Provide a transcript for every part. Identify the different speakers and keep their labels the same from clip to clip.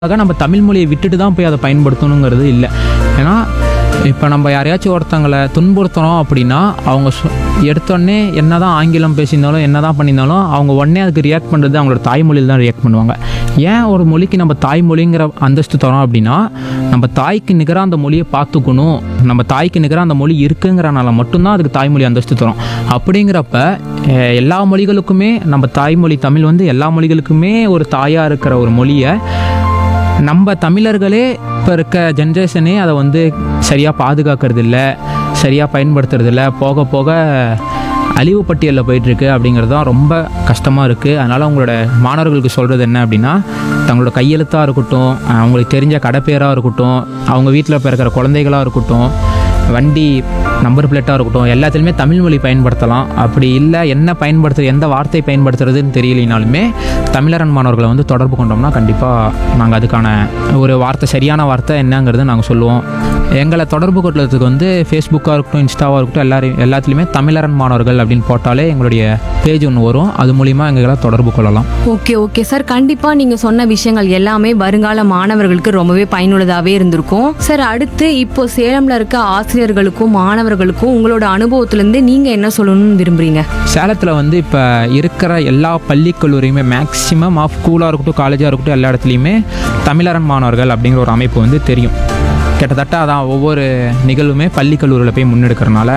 Speaker 1: அதுக்காக நம்ம தமிழ் மொழியை விட்டுட்டு தான் போய் அதை பயன்படுத்தணுங்கிறது இல்லை ஏன்னா இப்போ நம்ம யாரையாச்சும் ஒருத்தங்களை துன்புறுத்துறோம் அப்படின்னா அவங்க சொ- எடுத்தோடனே என்ன தான் ஆங்கிலம் பேசியிருந்தாலும் என்ன தான் பண்ணியிருந்தாலும் அவங்க உடனே அதுக்கு ரியாக்ட் பண்ணுறது அவங்களோட தாய்மொழியில் தான் ரியாக்ட் பண்ணுவாங்க ஏன் ஒரு மொழிக்கு நம்ம தாய்மொழிங்கிற அந்தஸ்து தரோம் அப்படின்னா நம்ம தாய்க்கு நிகராக அந்த மொழியை பார்த்துக்கணும் நம்ம தாய்க்கு நிகராக அந்த மொழி இருக்குங்கிறனால மட்டும்தான் அதுக்கு தாய்மொழி அந்தஸ்து தரோம் அப்படிங்கிறப்ப அஹ், எல்லா மொழிகளுக்குமே நம்ம தாய்மொழி தமிழ் வந்து எல்லா மொழிகளுக்குமே ஒரு தாயாக இருக்கிற ஒரு மொழியை நம்ம தமிழர்களே இப்போ இருக்க ஜென்ரேஷனே அதை வந்து சரியாக பாதுகாக்கிறது இல்லை சரியாக பயன்படுத்துறது இல்லை போக போக அழிவு பட்டியலில் போயிட்டுருக்கு அப்படிங்கிறது தான் ரொம்ப கஷ்டமாக இருக்குது அதனால் அவங்களோட மாணவர்களுக்கு சொல்கிறது என்ன அப்படின்னா தங்களோட கையெழுத்தாக இருக்கட்டும் அவங்களுக்கு தெரிஞ்ச கடைப்பேராக இருக்கட்டும் அவங்க வீட்டில் பிறக்கிற குழந்தைகளாக இருக்கட்டும் வண்டி நம்பர் பிளேட்டாக இருக்கட்டும் எல்லாத்துலேயுமே தமிழ் மொழி பயன்படுத்தலாம் அப்படி இல்லை என்ன பயன்படுத்துறது எந்த வார்த்தை பயன்படுத்துறதுன்னு தெரியலைனாலுமே தமிழரன் மாணவர்களை வந்து தொடர்பு கொண்டோம்னா கண்டிப்பாக நாங்கள் அதுக்கான ஒரு வார்த்தை சரியான வார்த்தை என்னங்கிறது நாங்கள் சொல்லுவோம் எங்களை தொடர்பு கொள்றதுக்கு வந்து ஃபேஸ்புக்காக இருக்கட்டும் இன்ஸ்டாவாக இருக்கட்டும் எல்லாரையும் எல்லாத்துலேயுமே தமிழரன் மாணவர்கள் அப்படின்னு போட்டாலே எங்களுடைய பேஜ் ஒன்று வரும் அது மூலிமா எங்களை தொடர்பு கொள்ளலாம்
Speaker 2: ஓகே ஓகே சார் கண்டிப்பா நீங்க சொன்ன விஷயங்கள் எல்லாமே வருங்கால மாணவர்களுக்கு ரொம்பவே பயனுள்ளதாவே இருந்திருக்கும் சார் அடுத்து இப்போ சேலம்ல இருக்க ஆசிரியர்களுக்கும் மாணவர்களுக்கும் உங்களோட அனுபவத்துல இருந்து நீங்க என்ன சொல்லணும்னு விரும்புறீங்க
Speaker 1: சேலத்தில் வந்து இப்போ இருக்கிற எல்லா பள்ளி கல்லூரியுமே மேக்ஸிமம் ஆஃப் ஸ்கூலாக இருக்கட்டும் காலேஜாக இருக்கட்டும் எல்லா இடத்துலையுமே தமிழரன் மாணவர்கள் அப்படிங்கிற ஒரு அமைப்பு வந்து தெரியும் கிட்டத்தட்ட அதான் ஒவ்வொரு நிகழ்வுமே பள்ளி கல்லூரியில் போய் முன்னெடுக்கிறனால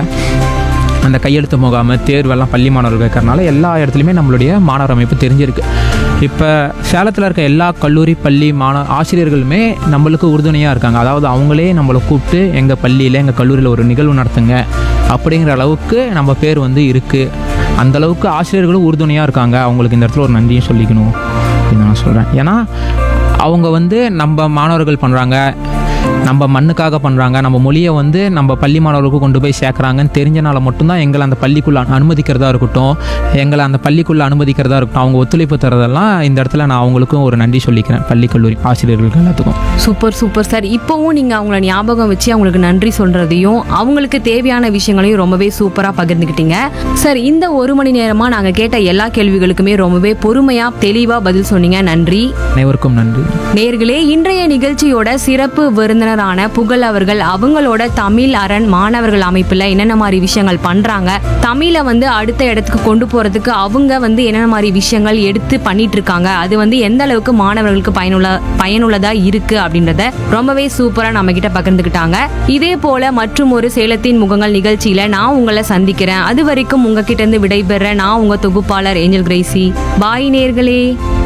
Speaker 1: அந்த கையெழுத்து முகாம் தேர்வெல்லாம் பள்ளி மாணவர்கள் இருக்கிறனால எல்லா இடத்துலையுமே நம்மளுடைய மாணவர் அமைப்பு தெரிஞ்சிருக்கு இப்போ சேலத்தில் இருக்க எல்லா கல்லூரி பள்ளி மாணவ ஆசிரியர்களுமே நம்மளுக்கு உறுதுணையாக இருக்காங்க அதாவது அவங்களே நம்மளை கூப்பிட்டு எங்கள் பள்ளியில் எங்கள் கல்லூரியில் ஒரு நிகழ்வு நடத்துங்க அப்படிங்கிற அளவுக்கு நம்ம பேர் வந்து இருக்குது அந்த அளவுக்கு ஆசிரியர்களும் உறுதுணையாக இருக்காங்க அவங்களுக்கு இந்த இடத்துல ஒரு நன்றியும் சொல்லிக்கணும் அப்படின்னு நான் சொல்கிறேன் ஏன்னா அவங்க வந்து நம்ம மாணவர்கள் பண்ணுறாங்க நம்ம மண்ணுக்காக பண்ணுறாங்க நம்ம மொழியை வந்து நம்ம பள்ளி மாணவர்களுக்கு கொண்டு போய் சேர்க்குறாங்கன்னு தெரிஞ்சனால மட்டும்தான் எங்களை அந்த பள்ளிக்குள்ளே அனுமதிக்கிறதா இருக்கட்டும் எங்களை அந்த பள்ளிக்குள்ளே அனுமதிக்கிறதா இருக்கட்டும் அவங்க ஒத்துழைப்பு தரதெல்லாம் இந்த இடத்துல நான் அவங்களுக்கும் ஒரு நன்றி சொல்லிக்கிறேன் பள்ளி கல்லூரி ஆசிரியர்களுக்கு எல்லாத்துக்கும்
Speaker 2: சூப்பர் சூப்பர் சார் இப்போவும் நீங்க அவங்கள ஞாபகம் வச்சு அவங்களுக்கு நன்றி சொல்றதையும் அவங்களுக்கு தேவையான விஷயங்களையும் ரொம்பவே சூப்பரா பகிர்ந்துக்கிட்டீங்க சார் இந்த ஒரு மணி நேரமா நாங்க கேட்ட எல்லா கேள்விகளுக்குமே ரொம்பவே பொறுமையா தெளிவா பதில் சொன்னீங்க நன்றி
Speaker 1: அனைவருக்கும் நன்றி
Speaker 2: நேர்களே இன்றைய நிகழ்ச்சியோட சிறப்பு விருந்தினரான புகழ் அவர்கள் அவங்களோட தமிழ் அரண் மாணவர்கள் அமைப்புல என்னென்ன மாதிரி விஷயங்கள் பண்றாங்க தமிழை வந்து அடுத்த இடத்துக்கு கொண்டு போறதுக்கு அவங்க வந்து என்னென்ன மாதிரி விஷயங்கள் எடுத்து பண்ணிட்டு இருக்காங்க அது வந்து எந்த அளவுக்கு மாணவர்களுக்கு பயனுள்ள பயனுள்ளதா இருக்கு அப்படின்றத ரொம்பவே சூப்பரா நம்ம கிட்ட பகிர்ந்துக்கிட்டாங்க இதே போல மற்றும் ஒரு சேலத்தின் முகங்கள் நிகழ்ச்சியில நான் உங்களை சந்திக்கிறேன் அது வரைக்கும் உங்ககிட்ட இருந்து விடைபெற நான் உங்க தொகுப்பாளர் ஏஞ்சல் கிரேசி பாய் நேர்களே